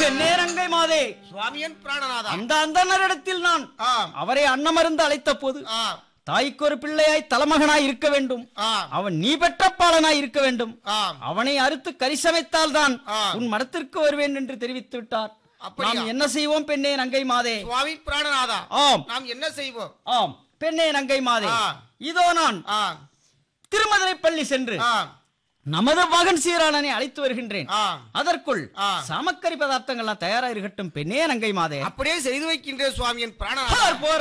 பெண்ணே ரங்கை மாதே சுவாமியன் பிராணநாதா அந்த அந்தனரிடத்தில் நான் ஆம் அவரை அன்னமருந்து அழைத்த போது ஆம் தாய்க்கு ஒரு பிள்ளையாய் தலைமகனாய் இருக்க வேண்டும் ஆம் அவன் நீ பெற்ற பாலனாய் இருக்க வேண்டும் ஆம் அவனை அறுத்து கரிசமைத்தால் தான் ஆ. உன் மடத்திற்கு வருவேன் என்று தெரிவித்து விட்டார் அப்படியா? நாம் என்ன செய்வோம் பெண்ணே நங்கை மாதே சுவாமி பிராணநாதா ஆம் நாம் என்ன செய்வோம் ஆம் பெண்ணே நங்கை மாதே ஆ. இதோ நான் ஆம் திருமதுரை பள்ளி சென்று ஆம் நமது மகன் சீராளனை அழைத்து வருகின்றேன் ஆம் அதற்குள் ஆ. சமக்கரி பதார்த்தங்கள்லாம் தயாரா இருக்கட்டும் பெண்ணே நங்கை மாதே அப்படியே செய்து வைக்கின்ற சுவாமியன் பிராணநாதா போர்